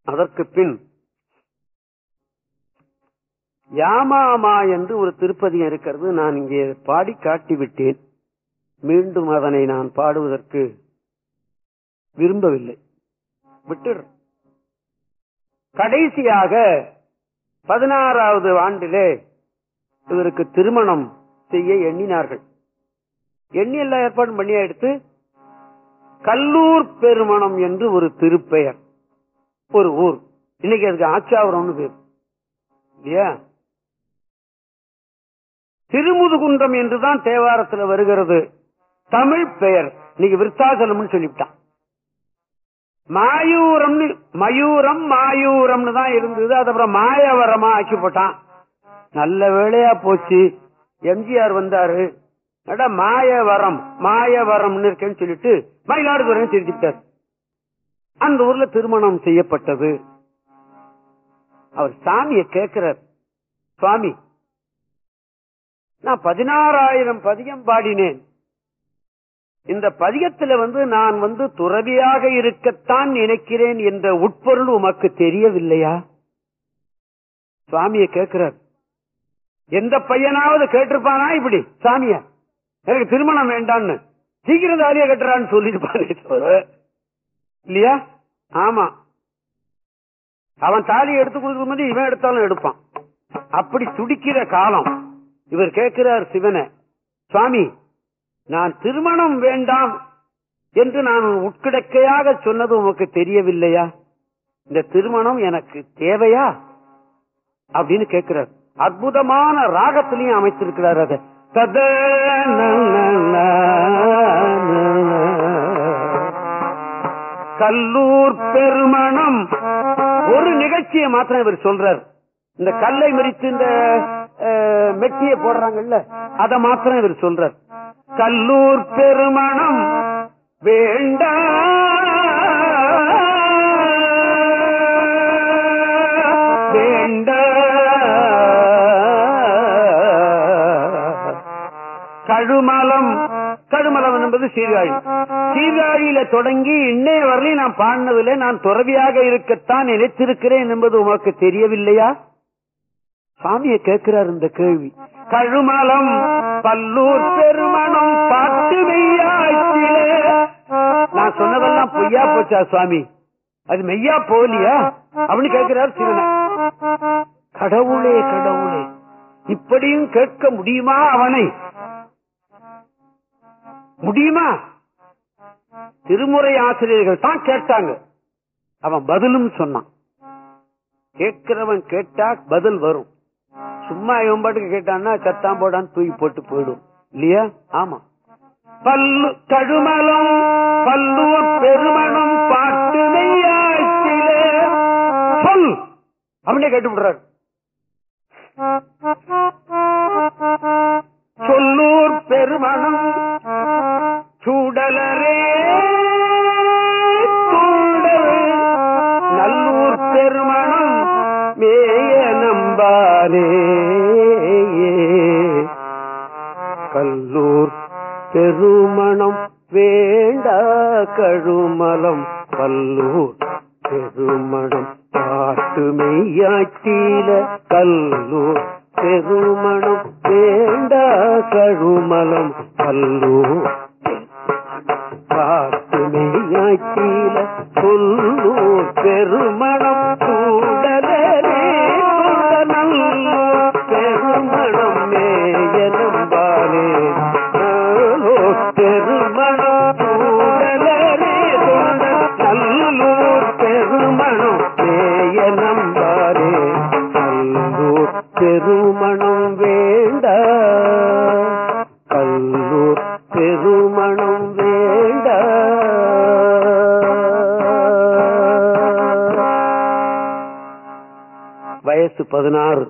அதற்கு பின் யாமாமா என்று ஒரு திருப்பதியம் இருக்கிறது நான் இங்கே பாடி காட்டிவிட்டேன் மீண்டும் அதனை நான் பாடுவதற்கு விரும்பவில்லை விட்டுற கடைசியாக பதினாறாவது ஆண்டிலே இவருக்கு திருமணம் செய்ய எண்ணினார்கள் எண்ணி எல்லா ஏற்பாடும் பண்ணி எடுத்து கல்லூர் பெருமணம் என்று ஒரு திருப்பெயர் ஒரு ஊர் இன்னைக்கு அதுக்கு ஆச்சாவரம்னு பேர் இல்லையா திருமுதுகுன்றம் என்றுதான் தேவாரத்தில் வருகிறது தமிழ் பெயர் இன்னைக்கு விருத்தாசலம்னு சொல்லிவிட்டான் மாயூரம்னு மயூரம் மாயூரம்னு தான் இருந்தது அதுக்கப்புறம் மாயவரமா ஆக்கி போட்டான் நல்ல வேளையா போச்சு எம்ஜிஆர் வந்தாரு அட மாயவரம் மாயவரம்னு இருக்கேன்னு சொல்லிட்டு மயிலாடுதுறை திருச்சிட்டார் அந்த ஊர்ல திருமணம் செய்யப்பட்டது அவர் சாமிய கேட்கிறார் சுவாமி நான் பதினாறாயிரம் பதிகம் பாடினேன் இந்த பதிகத்துல வந்து நான் வந்து துறவியாக இருக்கத்தான் நினைக்கிறேன் என்ற உட்பொருள் உமக்கு தெரியவில்லையா சுவாமிய கேட்கிறார் எந்த பையனாவது கேட்டிருப்பானா இப்படி சாமிய எனக்கு திருமணம் வேண்டான்னு சீக்கிரம் தாலியா கட்டுறான்னு சொல்லிருப்பானே தவிர இல்லையா ஆமா அவன் தாலியை எடுத்து கொடுக்கும் போது இவன் எடுத்தாலும் எடுப்பான் அப்படி துடிக்கிற காலம் இவர் கேட்கிறார் சிவனை சுவாமி நான் திருமணம் வேண்டாம் என்று நான் உட்கிடக்கையாக சொன்னது உமக்கு தெரியவில்லையா இந்த திருமணம் எனக்கு தேவையா அப்படின்னு கேட்கிறார் அற்புதமான ராகத்திலையும் அமைத்திருக்கிறார் அதை தத கல்லூர் பெருமணம் ஒரு நிகழ்ச்சியை மாத்திரம் இவர் சொல்றார் இந்த கல்லை மறித்து இந்த மெட்டிய போடுறாங்கல்ல அத மாத்திரம் இவர் சொல்றார் கல்லூர் பெருமணம் வேண்டா வேண்ட கழுமலம் கழுமலம் என்பது சீர்காழி சீர்காழியில தொடங்கி இன்னைய வரலையும் நான் பாடினதில்லை நான் துறவியாக இருக்கத்தான் நினைத்திருக்கிறேன் என்பது உமக்கு தெரியவில்லையா சாமியை கேட்கிறார் இந்த கேள்வி கழுமலம் பல்லூர் பெருமணம் பாட்டு மெய்யாச்சிலே நான் சொன்னதெல்லாம் பொய்யா போச்சா சுவாமி அது மெய்யா போலியா அப்படின்னு கேட்கிறார் சிவனை கடவுளே கடவுளே இப்படியும் கேட்க முடியுமா அவனை முடியுமா திருமுறை ஆசிரியர்கள் தான் கேட்டாங்க அவன் பதிலும் சொன்னான் கேட்கிறவன் கேட்டா பதில் வரும் சும்மா இவன் பாட்டுக்கு கேட்டான்னா சத்தாம் போடான்னு தூக்கி போட்டு போயிடும் இல்லையா ஆமா பல்லு கழுமலம் பல்லூர் பெருமணம் பாட்டு நெய்யாச்சிலே சொல் அப்படியே கேட்டு விடுறாரு சொல்லூர் பெருமணம் சூடலரே சூடல் நல்லூர் பெருமணம் மேய நம்பாரே கல்லூர் பெருமணம் வேண்டா கழுமலம் கல்லூர் பெருமணம் பாட்டு மெய்யாக்கீல கல்லூர் பெருமணம் வேண்டா கழுமலம் கல்லூர் பாட்டு மெய்யாக்கீல சொல்லூர் பெருமணம் சூடலே நல்லூர் பெருமணம் மேயனம் பாலே பெருமணம் சூடலே நல்லூர் பெருமணம் மேயனம் பாலே கல்லூர் பெருமணம் வேண்டா கல்லூர் பெருமணம் வேண்டா வயசு பதினாறு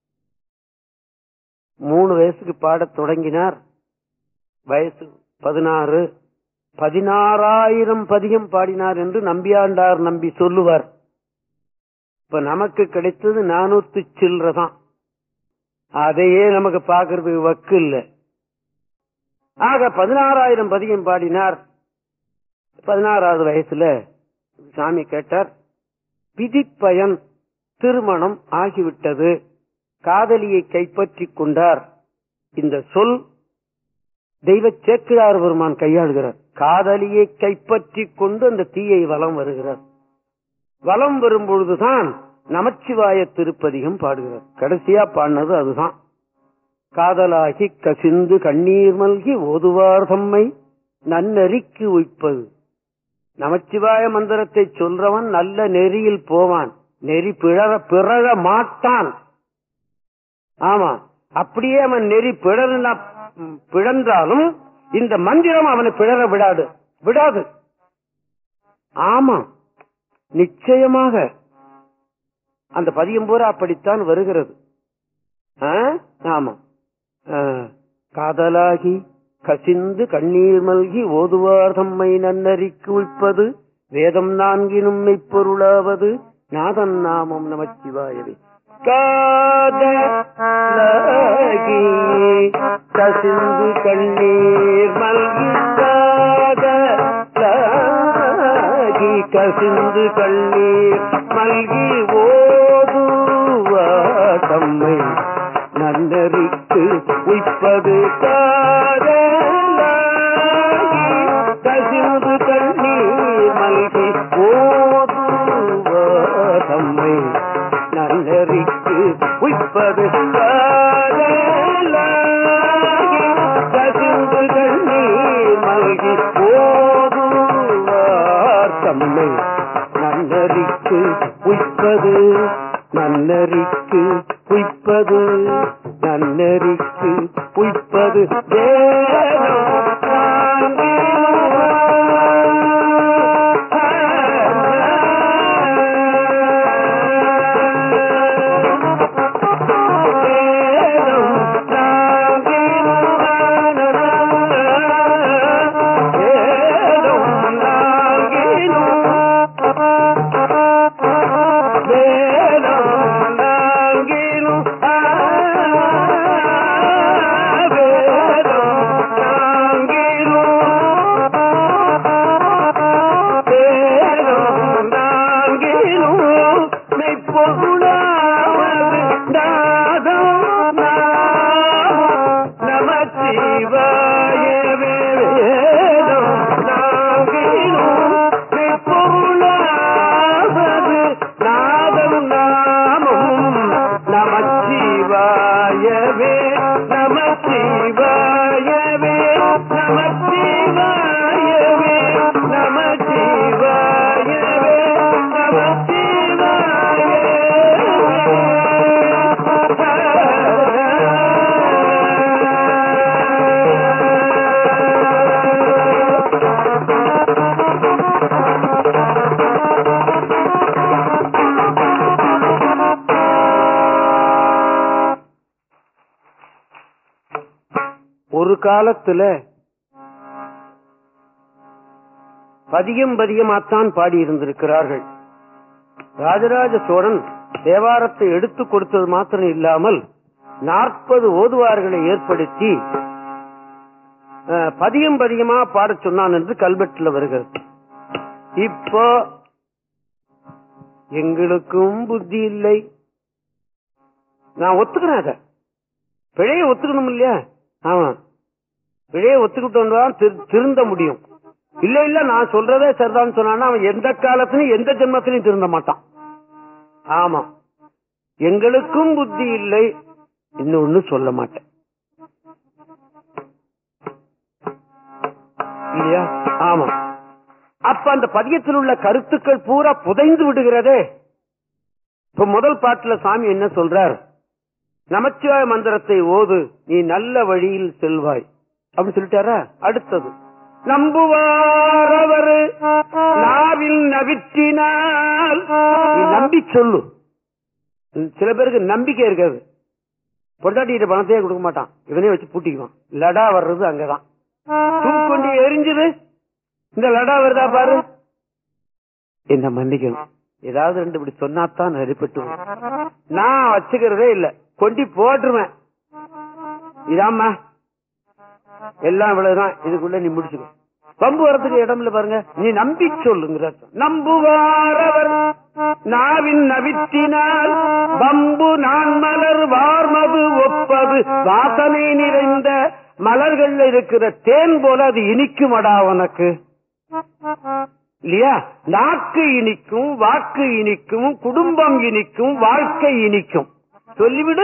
மூணு வயசுக்கு பாடத் தொடங்கினார் வயசு பதினாறு பதினாறாயிரம் பதிகம் பாடினார் என்று நம்பியாண்டார் நம்பி சொல்லுவார் இப்ப நமக்கு கிடைத்தது நானூத்தி சில்லறதான் அதையே நமக்கு பாக்குறதுக்கு வக்கு இல்ல ஆக பதினாறாயிரம் பதிகம் பாடினார் பதினாறாவது வயசுல சாமி கேட்டார் விதிப்பயன் திருமணம் ஆகிவிட்டது காதலியை கைப்பற்றிக் கொண்டார் இந்த சொல் தெய்வ சேக்கிழார் பெருமான் கையாளுகிறார் காதலியை கைப்பற்றிக் கொண்டு அந்த தீயை வலம் வருகிறார் வலம் வரும்பொழுதுதான் நமச்சிவாய திருப்பதிகம் பாடுகிறார் கடைசியா பாடினது அதுதான் காதலாகி கசிந்து கண்ணீர் மல்கி ஓதுவார் தம்மை நன்னெறிக்கு உய்ப்பது நமச்சிவாய மந்திரத்தை சொல்றவன் நல்ல நெறியில் போவான் நெறி பிழற பிறழ மாட்டான் ஆமா அப்படியே அவன் நெறி பிழறா பிழந்தாலும் இந்த மந்திரம் அவனை பிழற விடாது விடாது ஆமா நிச்சயமாக அந்த பதியம் பூரா அப்படித்தான் வருகிறது ஆ? ஆமா ஆ, காதலாகி கசிந்து கண்ணீர் மல்கி ஓதுவார் தம்மை நன்னறிக்கு உய்ப்பது வேதம் நான்கினும் மெய்ப்பொருளாவது நாதன் நாமம் நமச்சிவாயவே காதலாகி கசிந்து கண்ணீர் மல்கி காதலாகி கசிந்து கண்ணீர் மல்கி ஓதுவார் தம்மை நன்னறிக்கு உய்ப்பது காதலாகி கசிந்து கண்ணீர் மல்கி ஓதுவார் தம்மை நன்னறிக்கு உய்ப்பது காதலாகி கசிந்து கண்ணீர் மல்கி ஓதுவார் தம்மை நன்னறிக்கு உய்ப்பது நன்னறிக்கு உய்ப்பது நன்னறிக்கு உய்ப்பது வேதம் நமச்சிவாயவே நமச்சிவாயவே நமச்சிவாயவே நமச்சிவாயவே நமச்சிவாயவே ஒரு காலத்துல பதியம் பதியமாத்தான் பாடி இருந்திருக்கிறார்கள் ராஜராஜ சோழன் தேவாரத்தை எடுத்துக் கொடுத்தது மாத்திரம் இல்லாமல் நாற்பது ஓதுவார்களை ஏற்படுத்தி அஹ், பதியம் பதியமா பாடச் சொன்னான் என்று கல்வெட்டுல வருகிறது இப்போ எங்களுக்கும் புத்தி இல்லை நான் ஒத்துக்கிறேன் அதை பிழைய ஒத்துக்கணும் இல்லையா ஆமா பிழைய ஒத்துக்கிட்டு தான் திரு- திருந்த முடியும் இல்ல இல்ல நான் சொல்றதே சரிதான் சொன்னான்னா அவன் எந்த காலத்திலும் எந்த ஜென்மத்திலையும் திருந்த மாட்டான் ஆமா எங்களுக்கும் புத்தி இல்லை இன்னொன்னு சொல்ல மாட்டேன் இல்லையா ஆமா அப்ப அந்த பதியத்தில் உள்ள கருத்துக்கள் பூரா புதைந்து விடுகிறதே இப்ப முதல் பாட்டுல சாமி என்ன சொல்றார் நமச்சிவாய மந்திரத்தை ஓது நீ நல்ல வழியில் செல்வாய் அப்படின்னு சொல்லிட்டாரா அடுத்தது நம்புவாரவர் நாவில் நவிற்றினால் நீ நம்பி சொல்லு சில பேருக்கு நம்பிக்கை இருக்காது பொண்டாட்டிகிட்ட பணத்தையே கொடுக்க மாட்டான் இவனே வச்சு பூட்டிக்குவான் லடா வர்றது அங்கதான் தூக்கொண்டி எரிஞ்சது இந்த லடா வருதா பாரு என்ன மன்னிக்கணும் ஏதாவது ரெண்டு இப்படி சொன்னாத்தான் நெறிப்பட்டு நான் வச்சுக்கிறதே இல்ல கொண்டி போட்டுருவேன் இதாம்மா எல்லாம் இவ்வளவுதான் இதுக்குள்ள நீ முடிச்சுக்க பம்பு வரதுக்கு இடம் இல்ல பாருங்க நீ நம்பி சொல்லுங்கிற நம்புவாரவர் நாவின் நவித்தினால் பம்பு நான் மலர் வார்மது ஒப்பது வாசனை நிறைந்த மலர்கள்ல இருக்கிற தேன் போல அது இனிக்குமடா உனக்கு இல்லையா நாக்கு இனிக்கும் வாக்கு இனிக்கும் குடும்பம் இனிக்கும் வாழ்க்கை இனிக்கும் சொல்லிவிடு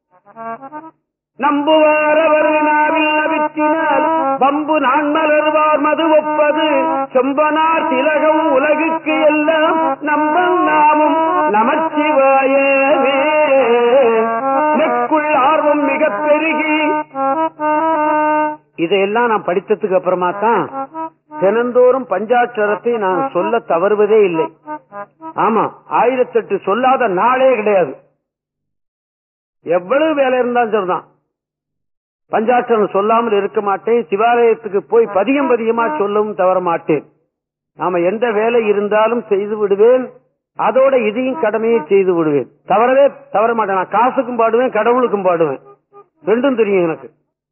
நம்புவாரவர் நாவில் நவித்தினால் பம்பு நான் மலர்வார் மது ஒப்பது செம்பனார் திலகம் உலகுக்கு எல்லாம் நம்பல் நாமும் நமச்சிவாயவே நெக்குள் ஆர்வம் மிக பெருகி இதையெல்லாம் நான் படித்ததுக்கு அப்புறமா தான் தினந்தோறும் பஞ்சாட்சரத்தை நான் சொல்ல தவறுவதே இல்லை ஆமா ஆயிரத்தெட்டு சொல்லாத நாளே கிடையாது எவ்வளவு வேலை இருந்தாலும் சரிதான் பஞ்சாட்சரம் சொல்லாமல் இருக்க மாட்டேன் சிவாலயத்துக்கு போய் பதியம் பதியமா சொல்லவும் தவற மாட்டேன் நாம எந்த வேலை இருந்தாலும் செய்து விடுவேன் அதோட இதையும் கடமையை செய்து விடுவேன் தவறவே தவற மாட்டேன் நான் காசுக்கும் பாடுவேன் கடவுளுக்கும் பாடுவேன் ரெண்டும் தெரியும் எனக்கு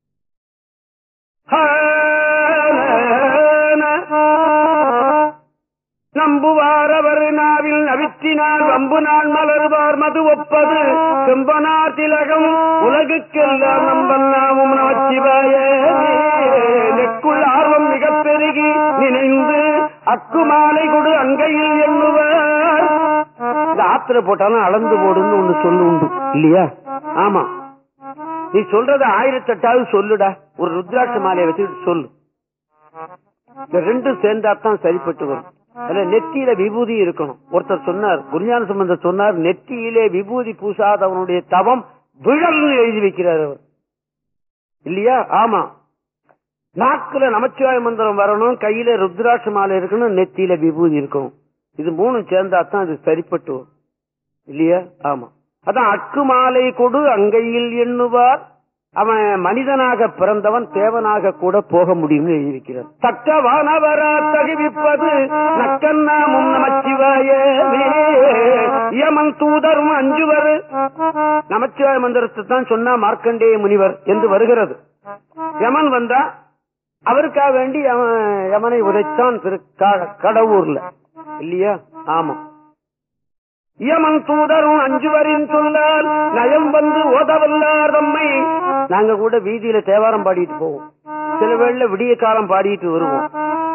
நம்புவாரவர் நாவில் நவித்தினால் வம்பு நாள் மலர்வார் மது ஒப்பது செம்பனார் திலகம் உலகுக்கெல்லாம் நம்பல் நாமும் நமச்சிவாய நெக்குள் ஆர்வம் மிக பெருகி நினைந்து அக்குமாலை கொடு அங்கையில் எண்ணுவார் இந்த ஆத்திர போட்டாலும் அளந்து போடுன்னு ஒண்ணு சொல்லு உண்டு இல்லையா ஆமா நீ சொல்றத ஆயிரத்தெட்டாவது சொல்லுடா ஒரு ருத்ராட்ச மாலையை வச்சுட்டு சொல்லு இந்த ரெண்டும் சேர்ந்தாத்தான் சரிப்பட்டு வரும் அதுல நெத்தியில விபூதி இருக்கணும் ஒருத்தர் சொன்னார் குருஞான சம்பந்தர் சொன்னார் நெத்தியிலே விபூதி பூசாதவனுடைய தவம் விழல்னு எழுதி வைக்கிறார் அவர் இல்லையா ஆமா நாக்குல நமச்சிவாய மந்திரம் வரணும் கையில ருத்ராட்ச மாலை இருக்கணும் நெத்தியில விபூதி இருக்கணும் இது மூணு சேர்ந்தாத்தான் அது சரிப்பட்டு வரும் இல்லையா ஆமா அதான் அக்கு மாலை கொடு அங்கையில் எண்ணுவார் அவன் மனிதனாக பிறந்தவன் தேவனாக கூட போக முடியும்னு எழுதியிருக்கிறார் தக்க வானவரா தகுவிப்பது நக்கன்னாமும் நமச்சிவாய யமன் தூதரும் அஞ்சுவர் நமச்சிவாய மந்திரத்தை தான் சொன்னா மார்க்கண்டேய முனிவர் என்று வருகிறது யமன் வந்தா அவருக்காக வேண்டி அவன் யமனை உதைத்தான் திரு க- கடவுர்ல இல்லையா ஆமா யமன் தூதரும் அஞ்சுவரின் சொல்லால் நயம் வந்து ஓதவல்லார் தம்மை நாங்க கூட வீதியில தேவாரம் பாடிட்டு போவோம் சில வேளையில விடிய காலம் பாடிட்டு வருவோம்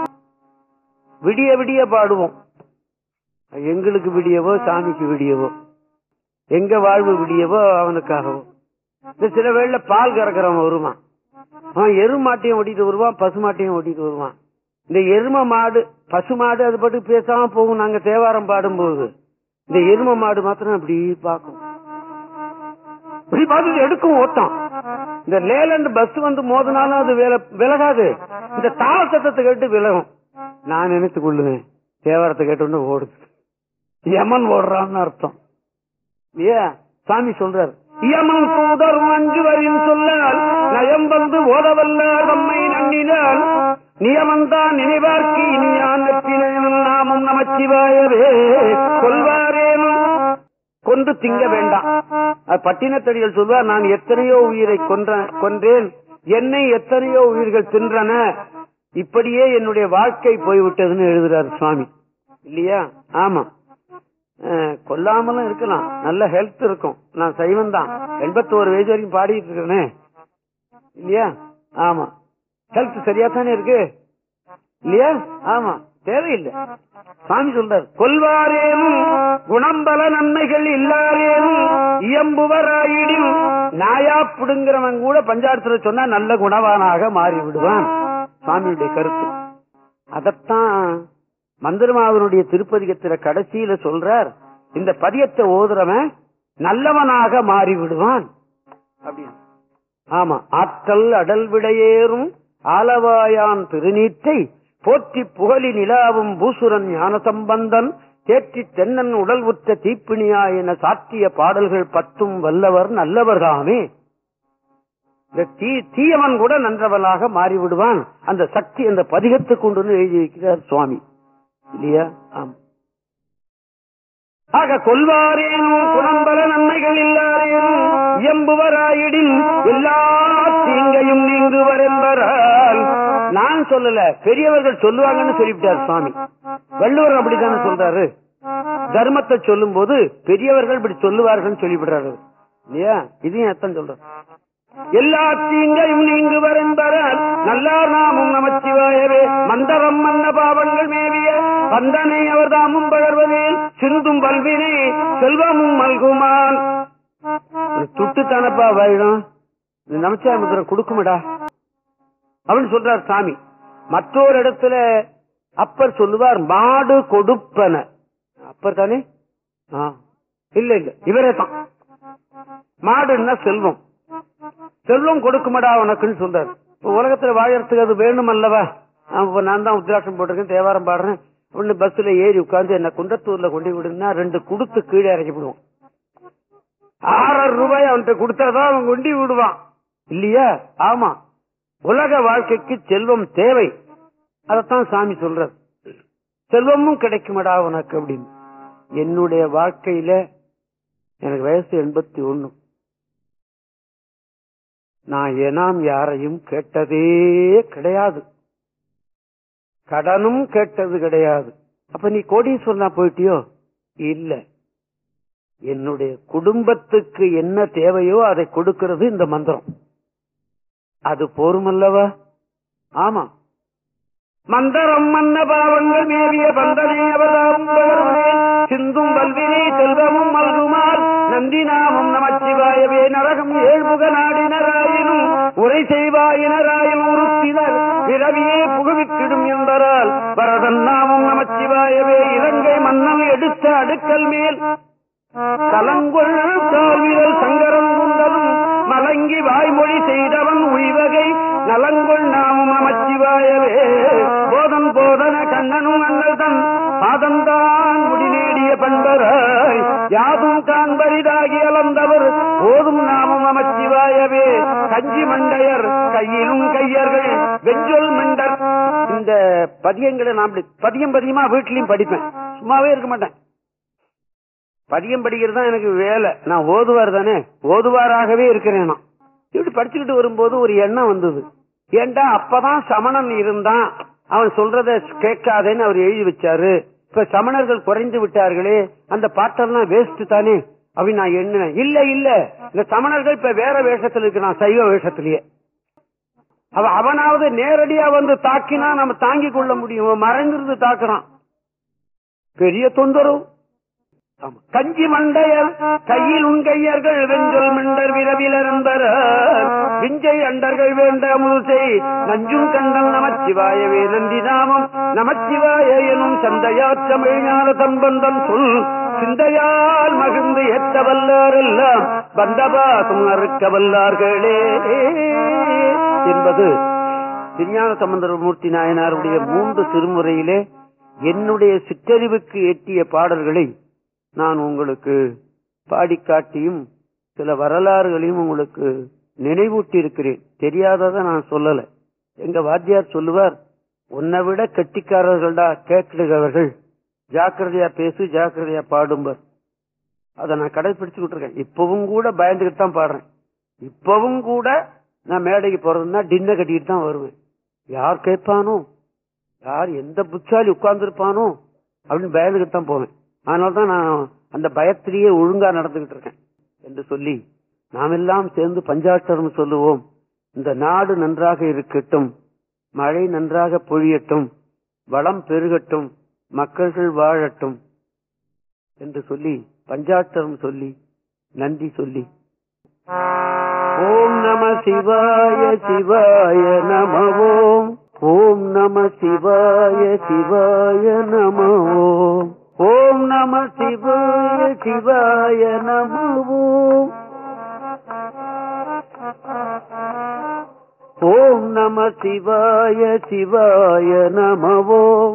விடிய விடிய பாடுவோம் எங்களுக்கு விடியவோ சாமிக்கு விடியவோ எங்க வாழ்வு விடியவோ அவனுக்காகவோ இந்த சில வேளையில பால் கறக்கிறவன் வருவான் அவன் எருமாட்டையும் ஓட்டிட்டு வருவான் பசுமாட்டையும் ஓட்டிட்டு வருவான் இந்த எரும மாடு பசு மாடு அது பாட்டு பேசாம போகும் நாங்க தேவாரம் பாடும்போது இந்த எரும மாடு மாத்திரம் அப்படி பார்க்கும் இப்படி பார்த்துட்டு எடுக்கும் ஓட்டம் இந்த லேலண்ட் பஸ் வந்து மோதினாலும் அது வில- விலகாது இந்த தாள சத்தத்தை கேட்டு விலகும் நான் நினைத்துக் கொள்ளுவேன் தேவாரத்தை கேட்டோன்னு ஓடுது யமன் ஓடுறான்னு அர்த்தம் ஏ சாமி சொல்றார் யமன் தூதர் அஞ்சு வரின் சொல்லால் நயம் வந்து ஓதவல்ல தம்மை நன்னினால் நியமந்தான் நினைவார்க்கு இனியான் வெற்றினேனும் நாமும் நமச்சிவாயவே கொள்வாரேனும் கொன்று திங்க வேண்டாம் அது பட்டினத்தடிகள் சொல்வார் நான் எத்தனையோ உயிரை கொன்ற கொன்றேன் என்னை எத்தனையோ உயிர்கள் தின்றன இப்படியே என்னுடைய வாழ்க்கை போய்விட்டதுன்னு எழுதுறாரு சுவாமி இல்லையா ஆமா அஹ், கொல்லாமலும் இருக்கலாம் நல்ல ஹெல்த் இருக்கும் நான் சைவன் தான் எண்பத்தோரு வயசு வரைக்கும் பாடிட்டு இருக்கேனே இல்லையா ஆமா ஹெல்த் சரியா தானே இருக்கு இல்லையா ஆமா தேவையில்லை சாமி சொல்றார் கொல்வாரேனும் குணம்பல நன்மைகள் இல்லாரேனும் இயம்புவராயிடின் நாயா புடுங்கிறவன் கூட பஞ்சாயத்துல சொன்னா நல்ல குணவானாக மாறி விடுவான் சாமியுடைய கருத்து அதத்தான் மந்திரமாவனுடைய திருப்பதிகத்தில கடைசியில சொல்றார் இந்த பதியத்தை ஓதுறவன் நல்லவனாக மாறி விடுவான் அப்படின்னு ஆமா ஆற்றல் அடல் விடையேறும் ஆலவாயான் திருநீற்றை போற்றி புகழி நிலாவும் பூசுரன் ஞான சம்பந்தன் தேற்றி தென்னன் உடல் உற்ற தீப்பிணியா என சாத்திய பாடல்கள் பத்தும் வல்லவர் நல்லவர்தாமே இந்த தீ தீயவன் கூட நன்றவனாக மாறிவிடுவான் அந்த சக்தி அந்த பதிகத்துக்கு கொண்டு எழுதி வைக்கிறார் சுவாமி இல்லையா ஆம் ஆக கொல்வாரேனும் குணம்பல நன்மைகள் இல்லாரேனும் இயம்புவராயிடின் எல்லா தீங்கையும் நீங்குவர் என்பரால் நான் சொல்லல பெரியவர்கள் சொல்லுவாங்கன்னு சொல்லிவிட்டார் சுவாமி வள்ளுவர் அப்படித்தானே சொல்றாரு தர்மத்தை சொல்லும் போது பெரியவர்கள் இப்படி சொல்லுவார்கள் சொல்லிவிடுறாரு இல்லையா இதையும் எத்தனை சொல்றது எல்லா தீங்கையும் நீங்குவர் என்பதால் நல்லார் நாமும் நமச்சிவாயவே மந்தரம் மன்ன பாவங்கள் மேவிய வந்தனை அவர் தாமும் பகர்வதில் சிந்தும் பல்வினை செல்வமும் மல்குமான் துட்டு தானப்பா வாயிடும் நமச்சிவாய முத்திரம் கொடுக்குமடா அப்படின்னு சொல்றார் சாமி மற்றொரு இடத்துல அப்பர் சொல்லுவார் மாடு கொடுப்பன அப்பர் தானே ஆ. இல்ல இல்ல இவரே தான் மாடுன்னா செல்வம் செல்வம் கொடுக்குமடா உனக்குன்னு சொல்றாரு இப்ப உலகத்துல வாழறதுக்கு அது வேணும் அல்லவா இப்ப நான் தான் உத்ராட்சம் போட்டிருக்கேன் தேவாரம் பாடுறேன் ஒண்ணு பஸ்ல ஏறி உட்கார்ந்து என்ன குண்டத்தூர்ல கொண்டு விடுனா ரெண்டு குடுத்து கீழே இறக்கி விடுவோம் ஆறாயிரம் ரூபாய் அவன்கிட்ட கொடுத்தாதான் அவன் கொண்டு விடுவான் இல்லையா ஆமா உலக வாழ்க்கைக்கு செல்வம் தேவை அதத்தான் சாமி சொல்றது செல்வமும் கிடைக்குமடா உனக்கு அப்படின்னு என்னுடைய வாழ்க்கையில எனக்கு வயசு எண்பத்தி ஒண்ணு நான் ஏனாம் யாரையும் கேட்டதே கிடையாது கடனும் கேட்டது கிடையாது அப்ப நீ கோடீஸ்வரனா போயிட்டியோ இல்ல என்னுடைய குடும்பத்துக்கு என்ன தேவையோ அதை கொடுக்கிறது இந்த மந்திரம் அது போருமல்லவா ஆமா மந்தரம் மன்ன பாவங்கள் மேவிய பந்தனே அவதாரம் பகர்வனே, சிந்தும் வல்வினை செல்வமும் மல்குமார் நந்தி நாமம் நமச்சிவாயவே நரகம் ஏழ்முக நாடினராயினும் உரை செய்வாயினராயும் உறுப்பினர் பிறவியே புகுவிக்கிடும் என்பதால் பரதன் நாமம் நமச்சிவாயவே இலங்கை மன்னம் எடுத்த அடுக்கல் மேல் கலங்கொள் கால்விரல் சங்கரம் கொண்டதும் மலங்கி வாய்மொழி செய்தவன் உய்வகை நலங்கொள் நாமும் நமச்சிவாயவே போதன் போதன கண்ணனும் அண்ணல் தன் பாதந்தான் முடிநேடிய பண்பராய் யாதும் காண்பரிதாகி அலந்தவர் போதும் நாமும் நமச்சிவாயவே கஞ்சி மண்டையர் கையிலும் கையர்கள் வெஞ்சொல் மண்டர் இந்த பதியங்களை நான் அப்படி பதியம் பதியமா வீட்லயும் படிப்பேன் சும்மாவே இருக்க மாட்டேன் பதியம் படிக்கிறது தான் எனக்கு வேலை நான் ஓதுவார் தானே ஓதுவாராகவே இருக்கிறேன் நான் இப்படி படிச்சுக்கிட்டு வரும்போது ஒரு எண்ணம் வந்தது ஏண்டா அப்பதான் சமணன் இருந்தான் அவன் சொல்றத கேட்காதேன்னு அவர் எழுதி வச்சாரு இப்ப சமணர்கள் குறைந்து விட்டார்களே அந்த பாட்டெல்லாம் வேஸ்ட் தானே அப்படின்னு நான் எண்ணினேன் இல்ல இல்ல இந்த சமணர்கள் இப்ப வேற வேஷத்துல இருக்கு நான் சைவ வேஷத்திலேயே அவ அவனாவது நேரடியா வந்து தாக்கினா நம்ம தாங்கிக் கொள்ள முடியும் அவன் மறைந்திருந்து தாக்குறான் பெரிய தொந்தரவு ஆமா. கஞ்சி மண்டையர் கையில் உன் கையர்கள் வெஞ்சொல் மண்டர் விரவிலரம்பர் விஞ்சை அண்டர்கள் வேண்ட முழுசை நஞ்சும் கண்டல் நமச்சிவாயவே நந்தி நாமம் நமச்சிவாய எனும் சந்தையார் தமிழ் ஞான சம்பந்தம் சொல் சிந்தையால் மகிழ்ந்து ஏற்ற வல்லாரெல்லாம் பந்தபாசம் அறுக்க வல்லார்களே என்பது திருஞான சம்பந்தர் மூர்த்தி நாயனாருடைய மூன்று திருமுறையிலே என்னுடைய சிற்றறிவுக்கு எட்டிய பாடல்களை நான் உங்களுக்கு பாடிக் காட்டியும் சில வரலாறுகளையும் உங்களுக்கு நினைவூட்டி இருக்கிறேன் தெரியாததை நான் சொல்லல எங்க வாத்தியார் சொல்லுவார் உன்னை விட கெட்டிக்காரர்கள்டா கேட்கிறவர்கள் ஜாக்கிரதையா பேசு ஜாக்கிரதையா பாடும்பர் அதை நான் கடைபிடிச்சுக்கிட்டு இருக்கேன் இப்பவும் கூட பயந்துகிட்டு தான் பாடுறேன் இப்பவும் கூட நான் மேடைக்கு போறதுன்னா டின்ன கட்டிக்கிட்டு தான் வருவேன் யார் கேட்பானோ யார் எந்த புத்தாலி உட்கார்ந்துருப்பானோ அப்படின்னு பயந்துகிட்டு தான் போவேன் அதனால தான் நான் அந்த பயத்திலேயே ஒழுங்கா நடந்துகிட்டு இருக்கேன் என்று சொல்லி நாம் எல்லாம் சேர்ந்து பஞ்சாட்சரம் சொல்லுவோம் இந்த நாடு நன்றாக இருக்கட்டும் மழை நன்றாக பொழியட்டும் வளம் பெருகட்டும் மக்கள்கள் வாழட்டும் என்று சொல்லி பஞ்சாட்சரம் சொல்லி நன்றி சொல்லி ஓம் நம சிவாய சிவாய நம ஓம் ஓம் நம சிவாய சிவாய நம ஓம் ஓம் நம சிவாய சிவாய நம ஓம் ஓம் நம சிவாய சிவாய நம ஓம்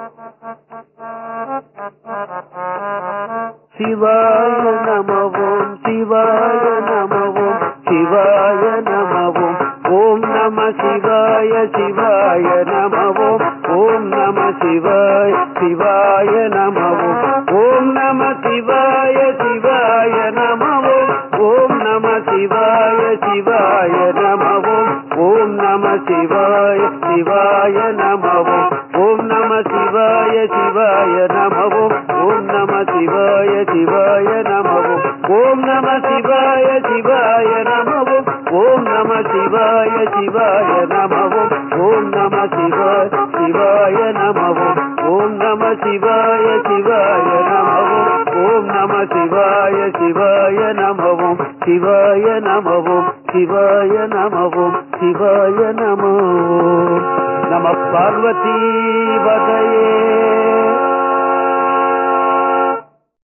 சிவாய நமவோம் சிவாய நமவோம் சிவாய நமவோம் ஓம் நம சிவாய சிவாய நமவோம் ஓம் நம சிவாய சிவாய நமவோம் ஓம் நம சிவாய சிவாய நமவோம் ஓம் நம சிவாய சிவாய நமவோம் ஓம் நம சிவாய சிவாய நமவோம் ஓம் நம சிவாய சிவாய நமவோம் ஓம் ஓம் நம சிவாய சிவாய நமவும் ஓம் நம சிவாய சிவாய நமவும் ஓம் நம சிவாய சிவாய நமவும் ஓம் நம சிவாய சிவாய நமவும் ஓம் நம சிவாய சிவாய நமவும் ஓம் நம சிவாய சிவாய நமவும் சிவாய நமவும் சிவாய நமவும் சிவாய நமோ நம பார்வதி பதையே